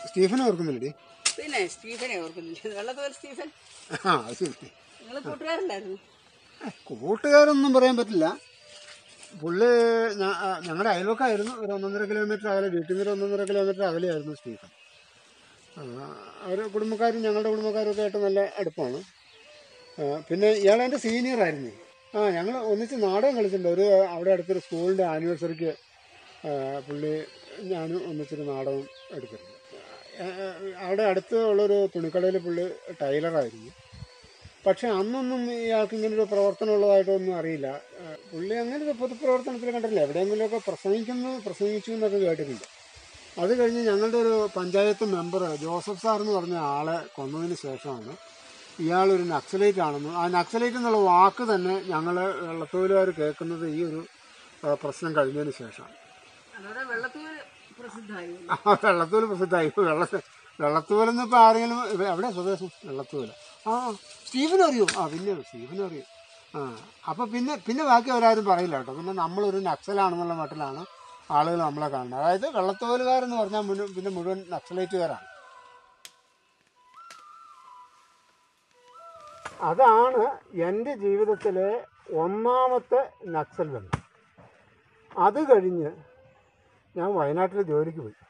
സ്റ്റീഫനെ ഓർക്കുന്നില്ലേ പിന്നെ സ്റ്റീഫനെ ഓർക്കുന്നില്ല വെള്ളത്തോൽ സ്റ്റീഫൻ ആ അത് ശരി നിങ്ങൾ കൂട്ടുകാരല്ലായിരുന്നു കൂട്ടുകാരൊന്നും പറയാൻ പറ്റില്ല പുള്ളി ഞങ്ങളുടെ അയൽവക്കായിരുന്നു ഒരു ഒന്നൊന്നര കിലോമീറ്റർ അകലെ വീട്ടിൽ നിന്ന് ഒരു ഒന്നൊന്നര കിലോമീറ്റർ അകലെയായിരുന്നു സ്റ്റീഫൻ അവർ കുടുംബക്കാരും ഞങ്ങളുടെ കുടുംബക്കാരും ഒക്കെ ആയിട്ട് നല്ല അടുപ്പമാണ് ആ, പിന്നെ ഇയാൾ എൻ്റെ സീനിയർ ആയിരുന്നു ആ ഞങ്ങൾ ഒന്നിച്ച് നാടകം കളിച്ചിട്ടുണ്ട് ഒരു അവിടെ അടുത്തൊരു സ്കൂളിൻ്റെ ആനിവേഴ്സറിക്ക് ആ, പുള്ളി ഞാനും ഒന്നിച്ചൊരു നാടകം എടുത്തിട്ടുണ്ട് ആ, ആ, അവിടെ അടുത്ത് ഉള്ളൊരു തുണിക്കടയിൽ പുള്ളി ടൈലറായിരുന്നു പക്ഷെ അന്നൊന്നും ഇയാൾക്ക് ഇങ്ങനെ ഒരു പ്രവർത്തനം ഉള്ളതായിട്ടൊന്നും അറിയില്ല ആ, പുള്ളി അങ്ങനെ ഒരു പൊതുപ്രവർത്തനത്തിൽ കണ്ടില്ല എവിടെയെങ്കിലുമൊക്കെ പ്രസംഗിക്കുന്നു പ്രസംഗിച്ചു എന്നൊക്കെ കേട്ടിട്ടുണ്ട് അത് കഴിഞ്ഞ് ഞങ്ങളുടെ ഒരു പഞ്ചായത്ത് മെമ്പർ ജോസഫ് സാർ എന്ന് പറഞ്ഞ ആളെ കൊന്നതിന് ശേഷമാണ് ഇയാളൊരു നക്സലൈറ്റ് ആണെന്ന് ആ നക്സലൈറ്റ് എന്നുള്ള വാക്ക് തന്നെ ഞങ്ങൾ വെള്ളത്തോലുകാർ കേൾക്കുന്നത് ഈ ഒരു ആ, പ്രശ്നം കഴിഞ്ഞതിന് ശേഷമാണ് അതോടെ വെള്ളത്തോൽ പ്രസിദ്ധമായി ആ വെള്ളത്തൂല് പ്രസിദ്ധമായി വെള്ള വെള്ളത്തൂലെന്ന് ഇപ്പോൾ ആരെങ്കിലും ഇവ- എവിടെ സ്വദേശം വെള്ളത്തൂല് ആ സ്റ്റീഫൻ അറിയോ ആ പിന്നെ സ്റ്റീഫൻ അറിയോ ആ അപ്പോൾ പിന്നെ പിന്നെ ബാക്കി അവരാരും പറയില്ല കേട്ടോ പിന്നെ നമ്മളൊരു നക്സലാണെന്നുള്ള മട്ടിലാണ് ആളുകൾ നമ്മളെ കാണുന്നത് അതായത് വെള്ളത്തോലുകാരെന്ന് പറഞ്ഞാൽ മുഴുവൻ പിന്നെ മുഴുവൻ നക്സലൈറ്റുകാരാണ് അതാണ് എൻ്റെ ജീവിതത്തിലെ ഒന്നാമത്തെ നക്സൽ ബന്ധം അത് കഴിഞ്ഞ് ഞാൻ വയനാട്ടിൽ ജോലിക്ക് പോയി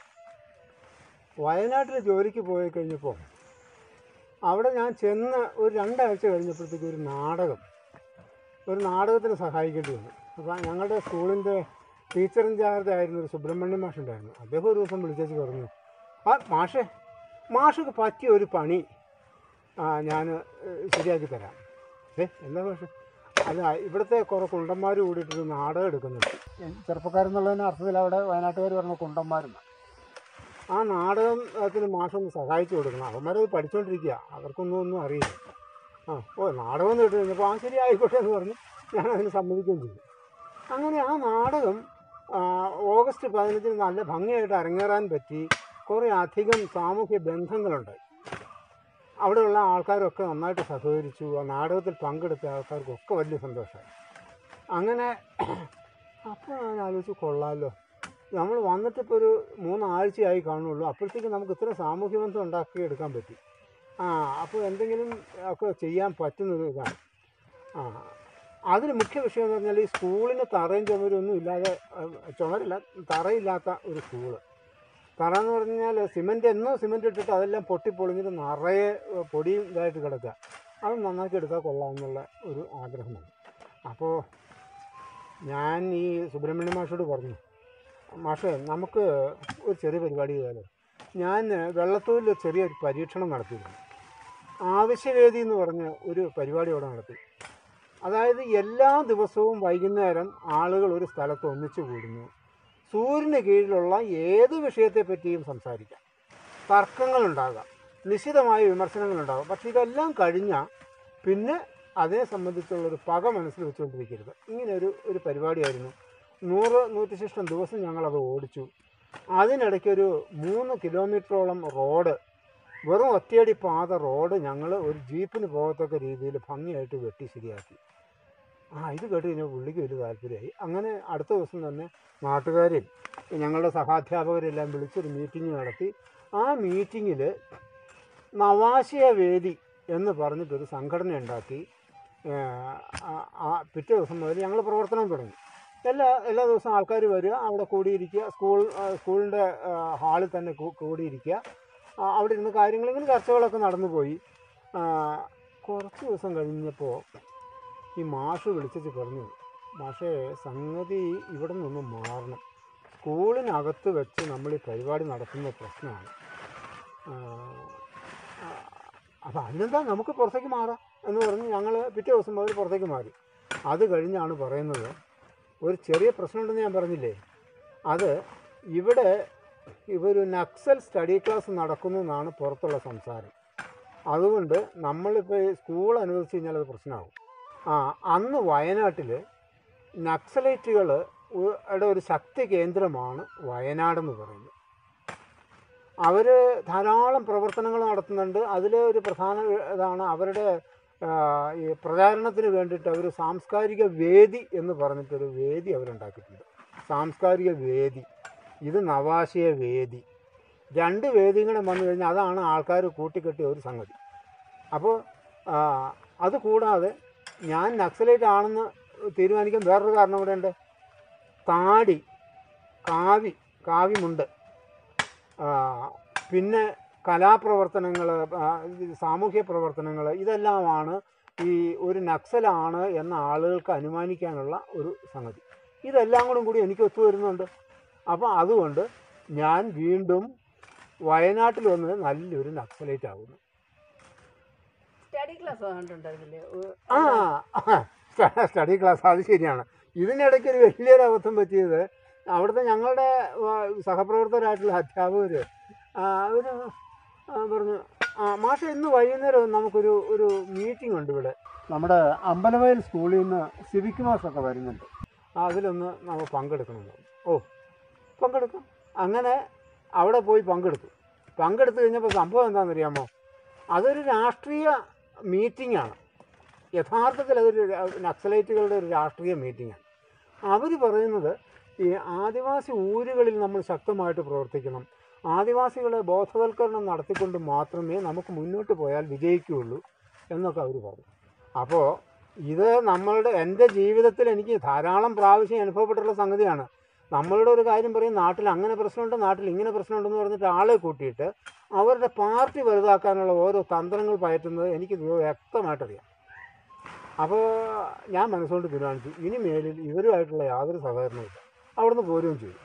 വയനാട്ടിൽ ജോലിക്ക് പോയി കഴിഞ്ഞപ്പോൾ അവിടെ ഞാൻ ചെന്ന് ഒരു രണ്ടാഴ്ച കഴിഞ്ഞപ്പോഴത്തേക്ക് ഒരു നാടകം ഒരു നാടകത്തിന് സഹായിക്കേണ്ടി വന്നു അപ്പോൾ ഞങ്ങളുടെ സ്കൂളിൻ്റെ ടീച്ചർ ഇൻചാർജ് ആയിരുന്ന ഒരു സുബ്രഹ്മണ്യം മാഷ് ഉണ്ടായിരുന്നു അദ്ദേഹം ഒരു ദിവസം വിളിച്ചേച്ച് പറഞ്ഞു ആ മാഷേ മാഷക്ക് പറ്റിയ ഒരു പണി ഞാൻ ശരിയാക്കി തരാം ഏ എന്താ മാഷ് അല്ല ഇവിടുത്തെ കുറേ കുണ്ടന്മാർ കൂടിയിട്ടൊരു നാടകം എടുക്കുന്നുണ്ട് ചെറുപ്പക്കാരെന്നുള്ളതിന് അർത്ഥത്തിൽ അവിടെ വയനാട്ടുകാർ പറഞ്ഞ കുണ്ടന്മാരെന്ന് ആ നാടകത്തിന് മാഷൊന്ന് സഹായിച്ചു കൊടുക്കണം അവന്മാരത് പഠിച്ചുകൊണ്ടിരിക്കുക അവർക്കൊന്നും ഒന്നും അറിയില്ല ആ ഓ നാടകം എന്ന് കേട്ട് കഴിഞ്ഞപ്പോൾ ആ ശരി ആയിക്കോട്ടെ എന്ന് പറഞ്ഞ് ഞാൻ അതിന് സമ്മതിക്കുകയും ചെയ്തു അങ്ങനെ ആ നാടകം ആ, ഓഗസ്റ്റ് പതിനഞ്ചിന് നല്ല ഭംഗിയായിട്ട് അരങ്ങേറാൻ പറ്റി കുറേ അധികം സാമൂഹ്യ ബന്ധങ്ങളുണ്ടായി അവിടെയുള്ള ആൾക്കാരൊക്കെ നന്നായിട്ട് സഹകരിച്ചു ആ നാടകത്തിൽ പങ്കെടുത്ത ആൾക്കാർക്കൊക്കെ വലിയ സന്തോഷമായി അങ്ങനെ അപ്പോൾ ഞാൻ ആലോചിച്ചു കൊള്ളാമല്ലോ നമ്മൾ വന്നിട്ടിപ്പോൾ ഒരു മൂന്നാഴ്ചയായി കാണുള്ളൂ അപ്പോഴത്തേക്ക് നമുക്ക് ഇത്ര സാമൂഹ്യ ബന്ധം ഉണ്ടാക്കി എടുക്കാൻ പറ്റി ആ അപ്പോൾ എന്തെങ്കിലും ഒക്കെ ചെയ്യാൻ പറ്റുന്നത് ഇതാണ് ആ അതിന് മുഖ്യ വിഷയം എന്ന് പറഞ്ഞാൽ ഈ സ്കൂളിന് തറയും ചുമരൊന്നും ഇല്ലാതെ അഹ് ചുമരില്ല തറയില്ലാത്ത ഒരു സ്കൂള് തറ എന്ന് പറഞ്ഞാൽ സിമെൻറ്റ് എന്നോ സിമെൻറ്റ് ഇട്ടിട്ട് അതെല്ലാം പൊട്ടിപ്പൊളിഞ്ഞിട്ട് നിറയെ ഏഹ്, പൊടിയും ഇതായിട്ട് കിടക്കുക അത് നന്നാക്കി എടുത്താൽ കൊള്ളാമെന്നുള്ള ഒരു ആഗ്രഹമാണ് അപ്പോൾ ഞാൻ ഈ സുബ്രഹ്മണ്യ മാഷോട് പറഞ്ഞു മാഷേ നമുക്ക് ഒരു ചെറിയ പരിപാടി ചെയ്താലോ ഞാൻ വെള്ളത്തൂരിൽ ചെറിയൊരു പരീക്ഷണം നടത്തിയിരുന്നു ആവശ്യവേദി എന്ന് പറഞ്ഞ ഒരു പരിപാടി അവിടെ നടത്തി അതായത് എല്ലാ ദിവസവും വൈകുന്നേരം ആളുകൾ ഒരു സ്ഥലത്ത് ഒന്നിച്ചു കൂടുന്നു സൂര്യന് കീഴിലുള്ള ഏത് വിഷയത്തെ പറ്റിയും സംസാരിക്കാം തർക്കങ്ങളുണ്ടാകാം നിശ്ചിതമായ വിമർശനങ്ങളുണ്ടാകാം പക്ഷെ ഇതെല്ലാം കഴിഞ്ഞാൽ പിന്നെ അതിനെ സംബന്ധിച്ചുള്ളൊരു പക മനസ്സിൽ വെച്ചുകൊണ്ടിരിക്കരുത് ഇങ്ങനെ ഒരു ഒരു പരിപാടിയായിരുന്നു നൂറ് നൂറ്റിശിഷ്ടം ദിവസം ഞങ്ങളത് ഓടിച്ചു അതിനിടയ്ക്കൊരു മൂന്ന് കിലോമീറ്ററോളം റോഡ് വെറും ഒറ്റയടി പാത റോഡ് ഞങ്ങൾ ഒരു ജീപ്പിന് പോകത്തക്ക രീതിയിൽ ഭംഗിയായിട്ട് വെട്ടി ശരിയാക്കി ആ ഇത് കേട്ട് കഴിഞ്ഞാൽ പുള്ളിക്ക് വലിയ താല്പര്യമായി അങ്ങനെ അടുത്ത ദിവസം തന്നെ നാട്ടുകാരെയും ഞങ്ങളുടെ സഹാധ്യാപകരെല്ലാം വിളിച്ചൊരു മീറ്റിംഗ് നടത്തി ആ മീറ്റിങ്ങിൽ നവാശയ വേദി എന്ന് പറഞ്ഞിട്ടൊരു സംഘടന ഉണ്ടാക്കി ഏഹ്, ആ- ആ പിറ്റേ ദിവസം മുതൽ ഞങ്ങൾ പ്രവർത്തനം തുടങ്ങി എല്ലാ എല്ലാ ദിവസവും ആൾക്കാർ വരിക അവിടെ കൂടിയിരിക്കുക സ്കൂൾ ആ, സ്കൂളിൻ്റെ ഹാളിൽ തന്നെ കൂ- കൂടിയിരിക്കുക ആ, അവിടെ ഇരുന്ന് കാര്യങ്ങളിങ്ങനെ ചർച്ചകളൊക്കെ നടന്നു പോയി ആ, കുറച്ച് ദിവസം കഴിഞ്ഞപ്പോൾ ഈ മാഷ് വിളിച്ചിട്ട് പറഞ്ഞു മാഷേ സംഗതി ഇവിടെ നിന്ന് മാറണം സ്കൂളിനകത്ത് വെച്ച് നമ്മൾ ഈ പരിപാടി നടത്തുന്ന പ്രശ്നമാണ് അപ്പം അതിനെന്താ നമുക്ക് പുറത്തേക്ക് മാറാം എന്ന് പറഞ്ഞ് ഞങ്ങൾ പിറ്റേ ദിവസം മുതൽ പുറത്തേക്ക് മാറി അത് കഴിഞ്ഞാണ് പറയുന്നത് ഒരു ചെറിയ പ്രശ്നമുണ്ടെന്ന് ഞാൻ പറഞ്ഞില്ലേ അത് ഇവിടെ ഇവർ നക്സൽ സ്റ്റഡി ക്ലാസ് നടക്കുന്നു എന്നാണ് പുറത്തുള്ള സംസാരം അതുകൊണ്ട് നമ്മളിപ്പോൾ ഈ സ്കൂൾ അനുവദിച്ച് കഴിഞ്ഞാൽ അത് പ്രശ്നമാകും ആ അന്ന് വയനാട്ടിൽ നക്സലൈറ്റുകൾ യുടെ ഒരു ശക്തി കേന്ദ്രമാണ് വയനാടെന്ന് പറയുന്നത് അവർ ധാരാളം പ്രവർത്തനങ്ങൾ നടത്തുന്നുണ്ട് അതിൽ ഒരു പ്രധാന ഇതാണ് അവരുടെ ആ, ഈ പ്രചാരണത്തിന് വേണ്ടിയിട്ട് അവർ സാംസ്കാരിക വേദി എന്ന് പറഞ്ഞിട്ടൊരു വേദി അവരുണ്ടാക്കിയിട്ടുണ്ട് സാംസ്കാരിക വേദി ഇത് നവാശയ വേദി രണ്ട് വേദിയും കൂടെ വന്നു കഴിഞ്ഞാൽ അതാണ് ആൾക്കാർ കൂട്ടിക്കെട്ടിയ ഒരു സംഗതി അപ്പോൾ അത് കൂടാതെ ഞാൻ നക്സലൈറ്റ് ആണെന്ന് തീരുമാനിക്കാൻ വേറൊരു കാരണം കൂടെ ഉണ്ട് താടി കാവി കാവിമുണ്ട് ആ, പിന്നെ കലാപ്രവർത്തനങ്ങൾ സാമൂഹ്യ പ്രവർത്തനങ്ങൾ ഇതെല്ലാമാണ് ഈ ഒരു നക്സലാണ് എന്ന ആളുകൾക്ക് അനുമാനിക്കാനുള്ള ഒരു സംഗതി ഇതെല്ലാം കൂടെ കൂടി എനിക്ക് ഒത്തു വരുന്നുണ്ട് അപ്പോൾ അതുകൊണ്ട് ഞാൻ വീണ്ടും വയനാട്ടിൽ വന്നത് നല്ലൊരു നക്സലൈറ്റ് ആകുന്നു സ്റ്റഡി ക്ലാസ് കണ്ടിട്ടുണ്ടായിരുന്നില്ലേ ആ സ്റ്റഡി ക്ലാസ് അത് ശരിയാണ് ഇതിനിടയ്ക്ക് ഒരു വലിയൊരു അബദ്ധം പറ്റിയത് അവിടുത്തെ ഞങ്ങളുടെ ആ, സഹപ്രവർത്തകരായിട്ടുള്ള അധ്യാപകർ അവർ പറഞ്ഞു ആ മാഷ ഇന്ന് വൈകുന്നേരം നമുക്കൊരു ഒരു മീറ്റിംഗ് ഉണ്ട് ഇവിടെ നമ്മുടെ അമ്പലവയൽ സ്കൂളിൽ നിന്ന് സിവിക് മാസൊക്കെ വരുന്നുണ്ട് ആ, അതിലൊന്ന് നമുക്ക് പങ്കെടുക്കണമെന്ന് ഓ പങ്കെടുക്കാം അങ്ങനെ അവിടെ പോയി പങ്കെടുത്തു പങ്കെടുത്തു കഴിഞ്ഞപ്പോൾ സംഭവം എന്താണെന്നറിയാമോ അതൊരു രാഷ്ട്രീയ മീറ്റിംഗ് ആണ് യഥാർത്ഥത്തിൽ അതൊരു ര- നക്സലൈറ്റുകളുടെ ഒരു രാഷ്ട്രീയ മീറ്റിംഗാണ് അവർ പറയുന്നത് ഈ ആദിവാസി ഊരുകളിൽ നമ്മൾ ശക്തമായിട്ട് പ്രവർത്തിക്കണം ആദിവാസികളെ ബോധവൽക്കരണം നടത്തിക്കൊണ്ട് മാത്രമേ നമുക്ക് മുന്നോട്ട് പോയാൽ വിജയിക്കുകയുള്ളൂ എന്നൊക്കെ അവർ പറഞ്ഞു അപ്പോൾ ഇത് നമ്മളുടെ എൻ്റെ ജീവിതത്തിൽ എനിക്ക് ധാരാളം പ്രാവശ്യം അനുഭവപ്പെട്ടുള്ള സംഗതിയാണ് നമ്മളുടെ ഒരു കാര്യം പറയും നാട്ടിൽ അങ്ങനെ പ്രശ്നമുണ്ട് നാട്ടിൽ ഇങ്ങനെ പ്രശ്നമുണ്ടെന്ന് പറഞ്ഞിട്ട് ആളെ കൂട്ടിയിട്ട് അവരുടെ പാർട്ടി വലുതാക്കാനുള്ള ഓരോ തന്ത്രങ്ങൾ പയറ്റുന്നത് എനിക്ക് വ്യക്തമായിട്ടറിയാം അപ്പോൾ ഞാൻ മനസ്സുകൊണ്ട് തീരുമാനിച്ചു ഇനി മേലിൽ ഇവരുമായിട്ടുള്ള യാതൊരു സഹകരണമില്ല അവിടുന്ന് പോരുകയും ചെയ്തു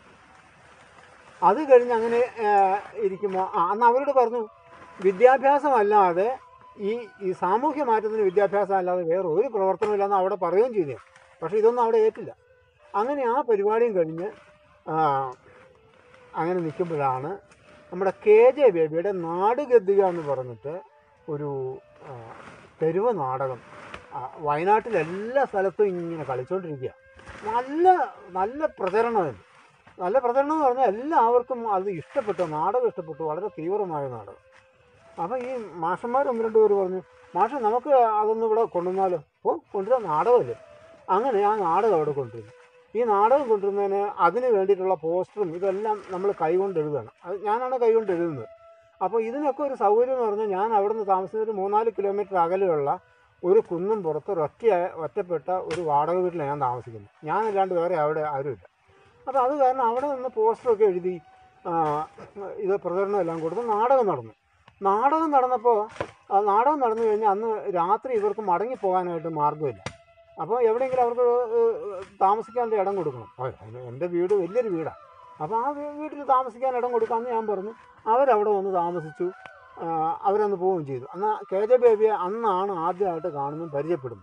അത് കഴിഞ്ഞ് അങ്ങനെ ഇരിക്കുമ്പോൾ അന്ന് അവരോട് പറഞ്ഞു വിദ്യാഭ്യാസമല്ലാതെ ഈ ഈ സാമൂഹ്യ മാറ്റത്തിന് വിദ്യാഭ്യാസം അല്ലാതെ വേറെ ഒരു പ്രവർത്തനമില്ലെന്ന് അവിടെ പറയുകയും ചെയ്തു പക്ഷേ ഇതൊന്നും അവിടെ ഏറ്റില്ല അങ്ങനെ ആ പരിപാടിയും കഴിഞ്ഞ് ആ, അങ്ങനെ നിൽക്കുമ്പോഴാണ് നമ്മുടെ കെ ജെ ബേബിയുടെ നാടുഗദ്ദിക എന്ന് പറഞ്ഞിട്ട് ഒരു ആ, തെരുവ് നാടകം ആ, വയനാട്ടിൽ എല്ലാ സ്ഥലത്തും ഇങ്ങനെ കളിച്ചുകൊണ്ടിരിക്കുക നല്ല നല്ല പ്രചരണമായിരുന്നു നല്ല പ്രചരണം എന്ന് പറഞ്ഞാൽ എല്ലാവർക്കും അത് ഇഷ്ടപ്പെട്ടു നാടകം ഇഷ്ടപ്പെട്ടു വളരെ തീവ്രമായ നാടകം അപ്പോൾ ഈ മാഷന്മാർ ഒന്ന് രണ്ട് പേര് പറഞ്ഞു മാഷ നമുക്ക് അതൊന്നും ഇവിടെ കൊണ്ടുവന്നാലോ ഓ കൊണ്ടുവരാൻ നാടകമല്ലേ അങ്ങനെ ആ നാടകം അവിടെ കൊണ്ടുവരുന്നു ഈ നാടകം കൊണ്ടുവരുന്നതിന് അതിന് വേണ്ടിയിട്ടുള്ള പോസ്റ്ററും ഇതെല്ലാം നമ്മൾ കൈകൊണ്ട് എഴുതണം അത് ഞാനാണ് കൈകൊണ്ട് എഴുതുന്നത് അപ്പോൾ ഇതിനൊക്കെ ഒരു സൗകര്യം എന്ന് പറഞ്ഞാൽ ഞാൻ അവിടെ നിന്ന് താമസിക്കുന്ന ഒരു മൂന്നാല് കിലോമീറ്റർ അകലെയുള്ള ഒരു കുന്നും പുറത്ത് ഒരു ഒറ്റ ഒറ്റപ്പെട്ട ഒരു വാടക വീട്ടിലാണ് ഞാൻ താമസിക്കുന്നത് ഞാനല്ലാണ്ട് വേറെ അവിടെ ആരുമില്ല അപ്പോൾ അത് കാരണം അവിടെ നിന്ന് പോസ്റ്ററൊക്കെ എഴുതി ആ, ഇത് പ്രചരണം എല്ലാം കൊടുത്ത് നാടകം നടന്നു നാടകം നടന്നപ്പോൾ ആ നാടകം നടന്നു കഴിഞ്ഞാൽ അന്ന് രാത്രി ഇവർക്ക് മടങ്ങി പോകാനായിട്ട് മാർഗ്ഗമില്ല അപ്പോൾ എവിടെയെങ്കിലും അവർക്ക് ഏഹ്, താമസിക്കാനുള്ള ഇടം കൊടുക്കണം ആ, അതിന് എൻ്റെ വീട് വലിയൊരു വീടാണ് അപ്പോൾ ആ വീ- വീട്ടിൽ താമസിക്കാൻ ഇടം കൊടുക്കാമെന്ന് ഞാൻ പറഞ്ഞു അവരവിടെ വന്ന് താമസിച്ചു ആ, അവരന്ന് പോവുകയും ചെയ്തു അന്ന് കെ ജെ ബേബിയെ അന്നാണ് ആദ്യമായിട്ട് കാണുന്നതും പരിചയപ്പെടുന്നത്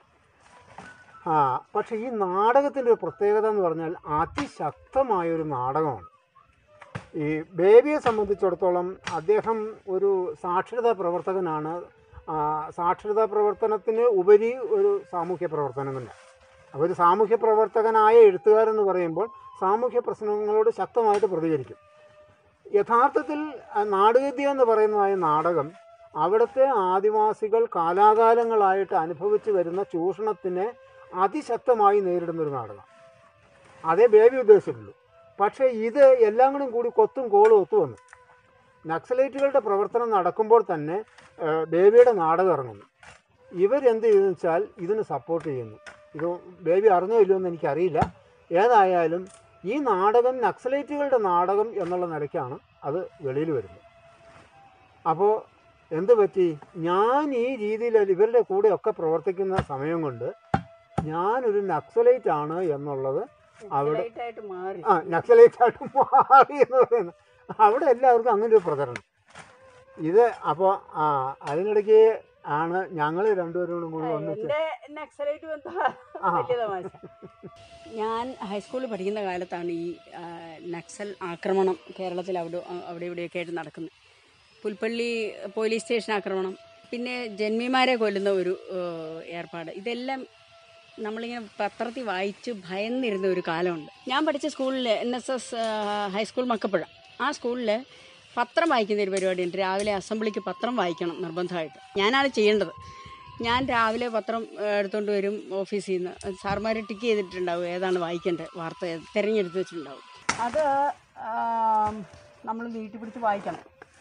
ആ പക്ഷേ ഈ നാടകത്തിൻ്റെ ഒരു പ്രത്യേകത എന്ന് പറഞ്ഞാൽ അതിശക്തമായൊരു നാടകമാണ് ഈ ബേബിയെ സംബന്ധിച്ചിടത്തോളം അദ്ദേഹം ഒരു സാക്ഷരതാ പ്രവർത്തകനാണ് ആ, സാക്ഷരതാ പ്രവർത്തനത്തിന് ഉപരി ഒരു സാമൂഹ്യ പ്രവർത്തനം തന്നെ അപ്പോൾ ഒരു സാമൂഹ്യ പ്രവർത്തകനായ എഴുത്തുകാരെന്ന് പറയുമ്പോൾ സാമൂഹ്യ പ്രശ്നങ്ങളോട് ശക്തമായിട്ട് പ്രതികരിക്കും യഥാർത്ഥത്തിൽ ആ, നാടുഗദ്യ എന്ന് പറയുന്നതായ നാടകം അവിടുത്തെ ആദിവാസികൾ കാലാകാലങ്ങളായിട്ട് അനുഭവിച്ചു വരുന്ന ചൂഷണത്തിനെ അതിശക്തമായി നേരിടുന്ന ഒരു നാടകം അതേ ബേബി ഉദ്ദേശിച്ചിട്ടുള്ളൂ പക്ഷേ ഇത് എല്ലാം കൂടി കൂടി കൊത്തും കോളും ഒത്തു വന്നു നക്സലൈറ്റുകളുടെ പ്രവർത്തനം നടക്കുമ്പോൾ തന്നെ ആ, ബേബിയുടെ നാടകം ഇറങ്ങുന്നു ഇവരെന്ത് ചെയ്തെന്ന് വെച്ചാൽ ഇതിന് സപ്പോർട്ട് ചെയ്യുന്നു ഇത് ബേബി അറിഞ്ഞോ ഇല്ലയോ എന്ന് എനിക്കറിയില്ല ഏതായാലും ഈ നാടകം നക്സലൈറ്റുകളുടെ നാടകം എന്നുള്ള നിലയ്ക്കാണ് അത് വെളിയിൽ വരുന്നത് അപ്പോൾ എന്ത് പറ്റി ഞാൻ ഈ രീതിയിൽ ഇവരുടെ കൂടെയൊക്കെ പ്രവർത്തിക്കുന്ന സമയം കൊണ്ട് ഞാനൊരു നക്സലൈറ്റ് ആണ് എന്നുള്ളത് അവിടെ ആയിട്ട് മാറി ആ നക്സലൈറ്റ് ആയിട്ട് മാറി എന്ന് പറയുന്നത് അവിടെ എല്ലാവർക്കും അങ്ങനെ ഒരു പ്രചരണം ഇത് അപ്പോൾ ആ അതിനിടയ്ക്ക് ആണ് ഞങ്ങൾ രണ്ടുപേരും കൂടി ഒന്നിച്ച് എന്റെ നക്സലൈറ്റ് ബന്ധം ആ. വലിയ തമാശ ഞാൻ ഹൈസ്കൂളിൽ പഠിക്കുന്ന കാലത്താണ് ഈ ആ, നക്സൽ ആക്രമണം കേരളത്തിൽ അവിടെ അവിടെ ഇവിടെയൊക്കെ ആയിട്ട് നടക്കുന്നത് പുൽപ്പള്ളി പോലീസ് സ്റ്റേഷൻ ആക്രമണം പിന്നെ ജന്മിമാരെ കൊല്ലുന്ന ഒരു ഏഹ്, ഏർപ്പാട് ഇതെല്ലാം നമ്മളിങ്ങനെ പത്രത്തിൽ വായിച്ച് ഭയന്നിരുന്ന ഒരു കാലമുണ്ട് ഞാൻ പഠിച്ച സ്കൂളിൽ N S S high school Makkappuzha ആ സ്കൂളിൽ പത്രം വായിക്കുന്ന ഒരു പരിപാടിയുണ്ട് രാവിലെ അസംബ്ലിക്ക് പത്രം വായിക്കണം നിർബന്ധമായിട്ട് ഞാനാണ് ചെയ്യേണ്ടത് ഞാൻ രാവിലെ പത്രം ഏഹ്, എടുത്തുകൊണ്ട് വരും ഓഫീസിൽ നിന്ന് സാർമാർ ടിക്ക് ചെയ്തിട്ടുണ്ടാവും ഏതാണ് വായിക്കേണ്ടത് വാർത്ത ഏത് തിരഞ്ഞെടുത്ത് വെച്ചിട്ടുണ്ടാവും അത് ആം, നമ്മൾ നീട്ടിപ്പിടിച്ച് വായിക്കണം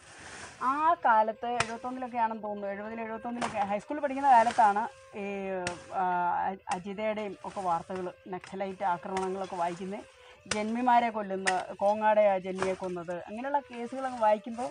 ആ കാലത്ത് എഴുപത്തൊന്നിലൊക്കെ ആണെന്ന് തോന്നുന്നു എഴുപതിൽ എഴുപത്തൊന്നിലൊക്കെ ഹൈസ്കൂളിൽ പഠിക്കുന്ന കാലത്താണ് ഈ ആ, അ- അജിതയുടെയും ഒക്കെ വാർത്തകൾ നക്സലൈറ്റ് ആക്രമണങ്ങളൊക്കെ വായിക്കുന്നത് ജന്മിമാരെ കൊല്ലുന്ന കോങ്ങാടെ ആ ജന്മിയെ കൊന്നത് അങ്ങനെയുള്ള കേസുകളൊക്കെ വായിക്കുമ്പോൾ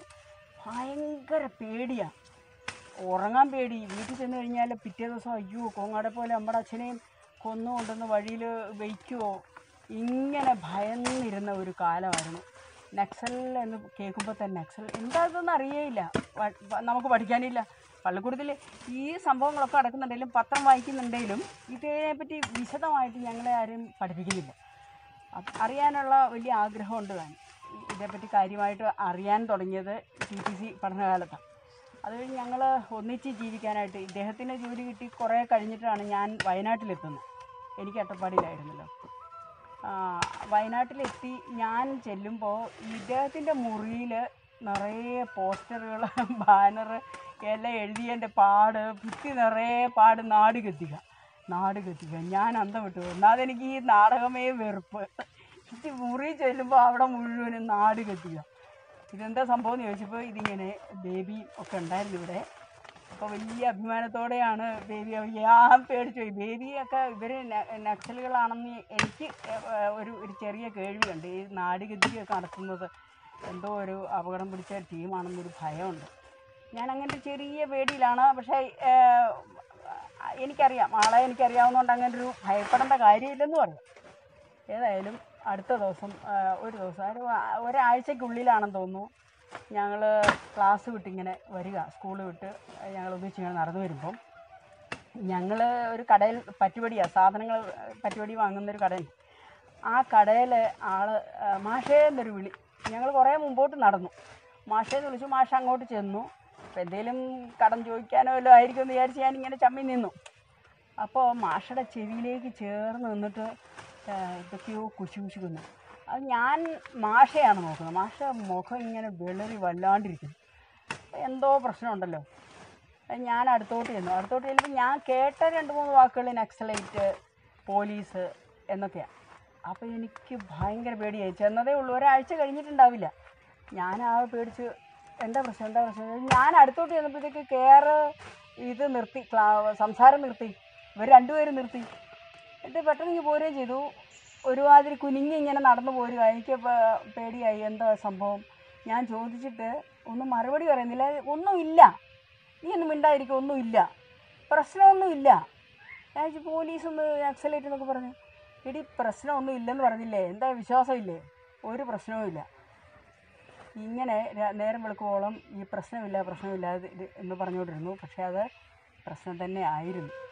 ഭയങ്കര പേടിയാണ് ഉറങ്ങാൻ പേടി വീട്ടിൽ ചെന്ന് കഴിഞ്ഞാൽ പിറ്റേ ദിവസം അയ്യോ കോങ്ങാടെ പോലെ നമ്മുടെ അച്ഛനെയും കൊന്നു കൊണ്ടുവന്ന് വഴിയിൽ വയ്ക്കുമോ ഇങ്ങനെ ഭയന്നിരുന്ന ഒരു കാലമായിരുന്നു നക്സൽ എന്ന് കേൾക്കുമ്പോൾ തന്നെ നക്സൽ എന്താണെന്ന് അറിയേയില്ല വ- വ- നമുക്ക് പഠിക്കാനില്ല പള്ളിക്കൂടത്തിൽ ഈ സംഭവങ്ങളൊക്കെ നടക്കുന്നുണ്ടെങ്കിലും പത്രം വായിക്കുന്നുണ്ടെങ്കിലും ഇതിനെപ്പറ്റി വിശദമായിട്ട് ഞങ്ങളെ ആരും പഠിപ്പിക്കുന്നില്ല അത് അറിയാനുള്ള വലിയ ആഗ്രഹമുണ്ട് താൻ ഇതേപ്പറ്റി കാര്യമായിട്ട് അറിയാൻ തുടങ്ങിയത് ടി ടി സി പഠനകാലത്താണ് അത് കഴിഞ്ഞ് ഞങ്ങൾ ഒന്നിച്ച് ജീവിക്കാനായിട്ട് ഇദ്ദേഹത്തിന് ജോലി കിട്ടി കുറേ കഴിഞ്ഞിട്ടാണ് ഞാൻ വയനാട്ടിലെത്തുന്നത് എനിക്ക് അട്ടപ്പാടിയിലായിരുന്നല്ലോ ആ, വയനാട്ടിലെത്തി ഞാൻ ചെല്ലുമ്പോൾ ഇദ്ദേഹത്തിൻ്റെ മുറിയിൽ നിറയെ പോസ്റ്ററുകൾ ബാനർ എല്ലാം എഴുതിയതിൻ്റെ പാട് ഭിത്തി നിറയെ പാട് നാട് കത്തിക്കുക നാട് കത്തിക്കുക ഞാൻ അന്തം വിട്ടു ഒന്നാമത് എനിക്ക് ഈ നാടകമേ വെറുപ്പ് ഇത് മുറി ചെല്ലുമ്പോൾ അവിടെ മുഴുവനും നാട് കത്തിക്കുക ഇതെന്താ സംഭവം എന്ന് ചോദിച്ചപ്പോൾ ഇതിങ്ങനെ ബേബി ഒക്കെ ഉണ്ടായിരുന്നു ഇവിടെ അപ്പോൾ വലിയ അഭിമാനത്തോടെയാണ് ബേബി ഞാൻ പേടിച്ചു പോയി ബേബിയൊക്കെ ഇവർ നക്സലുകളാണെന്ന് എനിക്ക് ഏഹ്, ഒരു ഒരു ചെറിയ കേൾവിയുണ്ട് ഈ നാടുഗതിയൊക്കെ നടത്തുന്നത് എന്തോ ഒരു അപകടം പിടിച്ച ടീമാണെന്നൊരു ഭയമുണ്ട് ഞാൻ അങ്ങനത്തെ ചെറിയ പേടിയിലാണ് പക്ഷേ ഏഹ്, എനിക്കറിയാം ആളെ എനിക്കറിയാവുന്നതുകൊണ്ട് അങ്ങനെ ഒരു ഭയപ്പെടേണ്ട കാര്യമില്ലെന്ന് പറയാം ഏതായാലും അടുത്ത ദിവസം ആ, ഒരു ദിവസം ഒരു ആ- ഒരാഴ്ചക്കുള്ളിലാണെന്ന് തോന്നുന്നു ഞങ്ങൾ ക്ലാസ് വിട്ടിങ്ങനെ വരിക സ്കൂൾ വിട്ട് ഞങ്ങൾ ഒന്നിച്ച് ഇങ്ങനെ നടന്നു വരുമ്പം ഞങ്ങൾ ഒരു കടയിൽ പറ്റുപടിയാണ് സാധനങ്ങൾ പറ്റുപടി വാങ്ങുന്നൊരു കടയിൽ ആ കടയിൽ ആൾ മാഷേ എന്നൊരു വിളി ഞങ്ങൾ കുറേ മുമ്പോട്ട് നടന്നു മാഷേന്ന് വിളിച്ചു മാഷ അങ്ങോട്ട് ചെന്നു അപ്പോൾ എന്തെങ്കിലും കടം ചോദിക്കാനോ വല്ലതും ആയിരിക്കും എന്ന് വിചാരിച്ച് ഞാൻ ഇങ്ങനെ ചമ്മി നിന്നു അപ്പോൾ മാഷയുടെ ചെവിയിലേക്ക് ചേർന്ന് നിന്നിട്ട് ആ, എന്തൊക്കെയോ കുശി കുശിക്കുന്നു അത് ഞാൻ മാഷയാണ് നോക്കുന്നത് മാഷ മുഖം ഇങ്ങനെ വെളറി വല്ലാണ്ടിരിക്കുന്നു എന്തോ പ്രശ്നമുണ്ടല്ലോ അത് ഞാൻ അടുത്തോട്ട് ചെന്നു അടുത്തോട്ട് ചെല്ലുമ്പോൾ ഞാൻ കേട്ട രണ്ട് മൂന്ന് വാക്കുകൾ നക്സലൈറ്റ് പോലീസ് എന്നൊക്കെയാണ് അപ്പോൾ എനിക്ക് ഭയങ്കര പേടിയായി ചെന്നതേ ഉള്ളൂ ഒരാഴ്ച കഴിഞ്ഞിട്ടുണ്ടാവില്ല ഞാൻ ആ പേടിച്ച് എന്താ പ്രശ്നം എന്താ പ്രശ്നം ഞാൻ അടുത്തോട്ട് ചെന്നപ്പോഴത്തേക്ക് കെയർ ഇത് നിർത്തി ക്ലാ സംസാരം നിർത്തി ഇവർ രണ്ടുപേരും നിർത്തി എന്നിട്ട് പെട്ടെന്ന് ഇങ്ങ് പോരുകയും ചെയ്തു ഒരുമാതിരി കുനിഞ്ഞ് ഇങ്ങനെ നടന്നു പോരുക എനിക്ക് പേ- പേടിയായി എന്താ സംഭവം ഞാൻ ചോദിച്ചിട്ട് ഒന്നും മറുപടി പറയുന്നില്ല ഒന്നുമില്ല നീ ഒന്നും മിണ്ടായിരിക്കും ഒന്നുമില്ല പ്രശ്നമൊന്നുമില്ല ഞാൻ ചോദിച്ചു, പോലീസ് ഒന്ന് നക്സലേറ്റ് എന്നൊക്കെ പറഞ്ഞു എടി പ്രശ്നമൊന്നും ഇല്ലെന്ന് പറഞ്ഞില്ലേ എന്താ വിശ്വാസമില്ലേ ഒരു പ്രശ്നവുമില്ല ഇങ്ങനെ ര- നേരം വെളുക്കുവോളം ഈ പ്രശ്നമില്ല പ്രശ്നമില്ല ഇത് ഇത് എന്ന് പറഞ്ഞുകൊണ്ടിരുന്നു പക്ഷേ അത് പ്രശ്നം തന്നെ ആയിരുന്നു